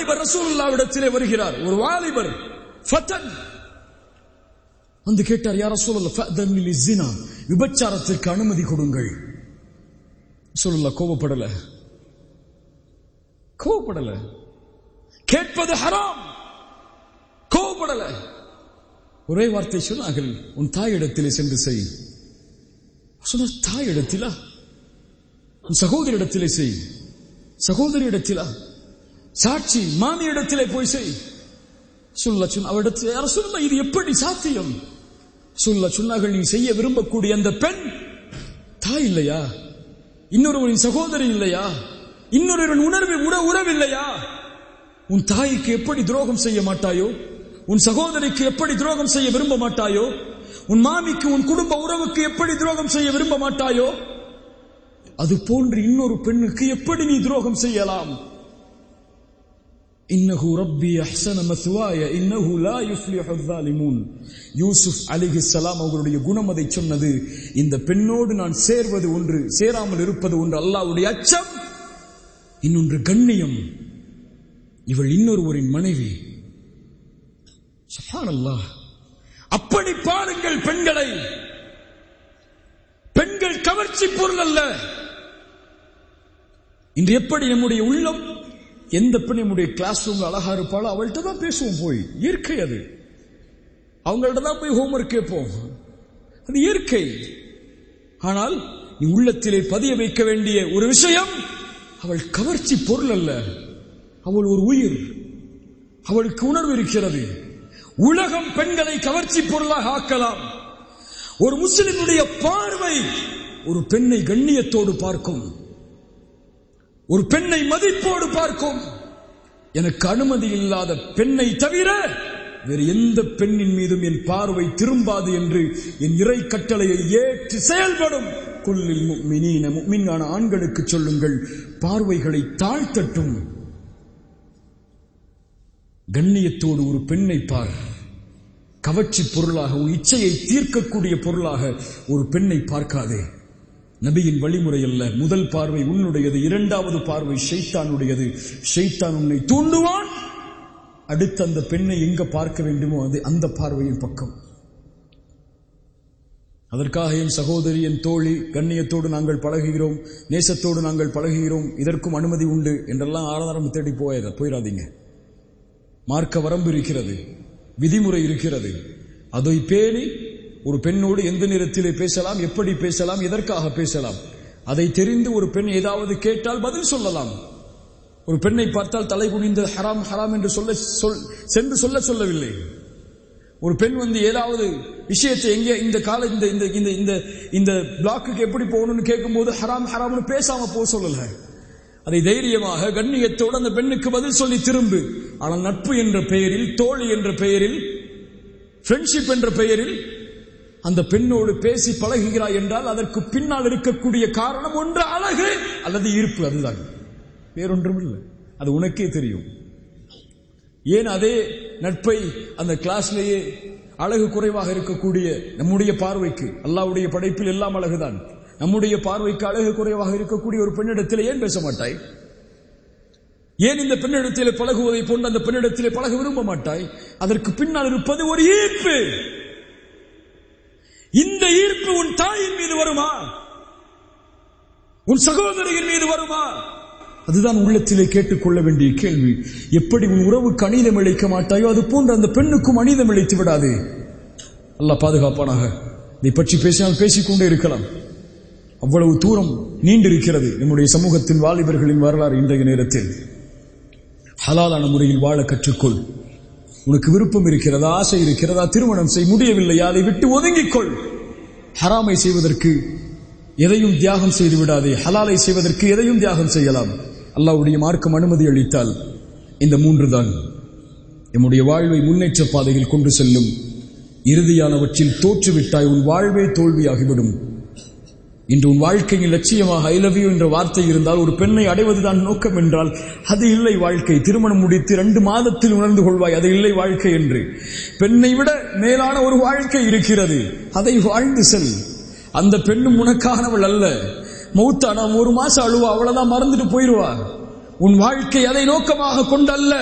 வாலிபர் ரசூலுல்லாவிடத்திலே வருகிறார் ஒரு வாலிபர் ஃபதன் வந்து கேட்டார் யார் ரசூலுல்லாஹ் ஃபஅதன் லிஸ்ஸினா விபச்சாரத்திற்கு அனுமதி கொடுங்கள் ரசூலுல்லாஹ் கோபப்படல கோபப்படல கேட்பது ஹராம் கோபப்படல ஒரே வார்த்தை சொன்னார்கள் உன் தாயிடத்திலே சென்று செய் சொன்னார் தாயிடத்திலா உன் சகோதரிடத்திலே செய் சகோதரியிடத்திலா சாட்சி மாமியிடத்திலே போய் செய் சொல்ல சொன்ன அவரிடத்தில் யார சொல்ல இது எப்படி சாத்தியம் சொல்ல சொன்னார்கள் நீ செய்ய விரும்பக்கூடிய அந்த பெண் தாய் இல்லையா இன்னொருவரின் சகோதரி இல்லையா இன்னொருவரின் உணர்வு உற உறவில்லையா உன் தாய்க்கு எப்படி துரோகம் செய்ய மாட்டாயோ உன் சகோதரிக்கு எப்படி துரோகம் செய்ய விரும்ப மாட்டாயோ உன் மாமிக்கு உன் குடும்ப உறவுக்கு எப்படி துரோகம் செய்ய விரும்ப மாட்டாயோ அது போன்று இன்னொரு பெண்ணுக்கு எப்படி நீ துரோகம் செய்யலாம் இன்னஹு ரப்பி அஹ்சன மத்வாய இன்னஹு லா யுஃப்லிஹு ஸாலிமூன் யூசுப் அலைஹிஸ்ஸலாம் அவர்களுடைய குணம் அதை சொன்னது இந்த பெண்ணோடு நான் சேர்வது ஒன்று சேராமல் இருப்பது ஒன்று அல்லாஹ்வுடைய அச்சம் இன்னொன்று கண்ணியம் இவள் இன்னொருவரின் மனைவி சுப்ஹானல்லாஹ் அப்படி பாருங்கள் பெண்களை பெண்கள் கவர்ச்சி பொருள் அல்ல இன்று எப்படி நம்முடைய உள்ளம் எந்த பெண் நம்முடைய கிளாஸ் ரூம் அழகா இருப்பாளோ அவள்கிட்ட தான் பேசுவோம் போய் இயற்கை அது அவங்கள்ட்ட தான் போய் ஹோம்ஒர்க் கேட்போம் அது இயற்கை ஆனால் நீ உள்ளத்திலே பதிய வைக்க வேண்டிய ஒரு விஷயம் அவள் கவர்ச்சி பொருள் அல்ல அவள் ஒரு உயிர் அவளுக்கு உணர்வு இருக்கிறது உலகம் பெண்களை கவர்ச்சி பொருளாக ஆக்கலாம் ஒரு முஸ்லிமுடைய பார்வை ஒரு பெண்ணை கண்ணியத்தோடு பார்க்கும் ஒரு பெண்ணை மதிப்போடு பார்க்கும் எனக்கு அனுமதி இல்லாத பெண்ணை தவிர வேறு எந்த பெண்ணின் மீதும் என் பார்வை திரும்பாது என்று என் இறை கட்டளையை ஏற்று செயல்படும் குல்லில் முக்மினீன முக்மின்கான ஆண்களுக்கு சொல்லுங்கள் பார்வைகளை தாழ்த்தட்டும் கண்ணியத்தோடு ஒரு பெண்ணை பார் கவர்ச்சி பொருளாக ஒரு இச்சையை தீர்க்கக்கூடிய பொருளாக ஒரு பெண்ணை பார்க்காதே நபியின் வழிமுறை அல்ல முதல் பார்வை உன்னுடையது இரண்டாவது பார்வை ஷைத்தானுடையது ஷைத்தான் உன்னை தூண்டுவான் அடுத்து அந்த பெண்ணை எங்க பார்க்க வேண்டுமோ அது அந்த பார்வையின் பக்கம் அதற்காக என் சகோதரி என் தோழி கண்ணியத்தோடு நாங்கள் பழகுகிறோம் நேசத்தோடு நாங்கள் பழகுகிறோம் இதற்கும் அனுமதி உண்டு என்றெல்லாம் ஆதாரம் தேடி போயிட போயிடாதீங்க மார்க்க வரம்பு இருக்கிறது விதிமுறை இருக்கிறது அதை பேணி ஒரு பெண்ணோடு எந்த நேரத்திலே பேசலாம் எப்படி பேசலாம் எதற்காக பேசலாம் அதை தெரிந்து ஒரு பெண் ஏதாவது கேட்டால் பதில் சொல்லலாம் ஒரு பெண்ணை பார்த்தால் தலை குனிந்து ஹராம் ஹராம் என்று சொல்ல சொல் சென்று சொல்ல சொல்லவில்லை ஒரு பெண் வந்து ஏதாவது விஷயத்தை எங்கே இந்த கால இந்த இந்த இந்த இந்த இந்த பிளாக்குக்கு எப்படி போகணும்னு கேட்கும்போது ஹராம் ஹராம்னு பேசாம போக சொல்லல அதை தைரியமாக கண்ணியத்தோடு அந்த பெண்ணுக்கு பதில் சொல்லி திரும்பு ஆனால் நட்பு என்ற பெயரில் தோழி என்ற பெயரில் ஃப்ரெண்ட்ஷிப் என்ற பெயரில் அந்த பெண்ணோடு பேசி பழகுகிறாய் என்றால் அதற்கு பின்னால் இருக்கக்கூடிய காரணம் ஒன்று அழகு அல்லது ஈர்ப்பு அதுதான் வேறொன்றும் இல்லை அது உனக்கே தெரியும் ஏன் அதே நட்பை அந்த கிளாஸ்லேயே அழகு குறைவாக இருக்கக்கூடிய நம்முடைய பார்வைக்கு அல்லாவுடைய படைப்பில் எல்லாம் அழகுதான் நம்முடைய பார்வைக்கு அழகு குறைவாக இருக்கக்கூடிய ஒரு பெண்ணிடத்தில் ஏன் பேச மாட்டாய் ஏன் இந்த பெண்ணிடத்திலே பழகுவதை போன்று அந்த பெண்ணிடத்திலே பழக விரும்ப மாட்டாய் அதற்கு பின்னால் இருப்பது ஒரு ஈர்ப்பு இந்த ஈர்ப்பு உன் தாயின் மீது வருமா உன் சகோதரியின் மீது வருமா அதுதான் உள்ளத்திலே கேட்டுக்கொள்ள வேண்டிய கேள்வி எப்படி உன் உறவுக்கு அநீதம் இழைக்க மாட்டாயோ அது போன்று அந்த பெண்ணுக்கும் அநீதம் இழைத்து விடாதே அல்ல பாதுகாப்பானாக இதை பற்றி பேசினால் பேசிக்கொண்டே இருக்கலாம் அவ்வளவு தூரம் நீண்டிருக்கிறது நம்முடைய சமூகத்தின் வாலிபர்களின் வரலாறு இன்றைய நேரத்தில் ஹலாலான முறையில் வாழ கற்றுக்கொள் உனக்கு விருப்பம் இருக்கிறதா ஆசை இருக்கிறதா திருமணம் செய் முடியவில்லையா அதை விட்டு ஒதுங்கிக்கொள் ஹராமை செய்வதற்கு எதையும் தியாகம் செய்து விடாதே ஹலாலை செய்வதற்கு எதையும் தியாகம் செய்யலாம் அல்லாவுடைய மார்க்கம் அனுமதி அளித்தால் இந்த மூன்று தான் நம்முடைய வாழ்வை முன்னேற்ற பாதையில் கொண்டு செல்லும் இறுதியானவற்றில் தோற்றுவிட்டாய் உன் வாழ்வே தோல்வியாகிவிடும் இன்று உன் வாழ்க்கையின் லட்சியமாக ஐ லவ் யூ என்ற வார்த்தை இருந்தால் ஒரு பெண்ணை அடைவதுதான் நோக்கம் என்றால் அது இல்லை வாழ்க்கை திருமணம் முடித்து ரெண்டு மாதத்தில் உணர்ந்து கொள்வாய் அது இல்லை வாழ்க்கை என்று பெண்ணை விட மேலான ஒரு வாழ்க்கை இருக்கிறது அதை வாழ்ந்து செல் அந்த பெண்ணும் உனக்கானவள் அல்ல மௌத்தா நாம் ஒரு மாசம் அழுவா அவ்வளவுதான் மறந்துட்டு போயிருவா உன் வாழ்க்கை அதை நோக்கமாக கொண்டல்ல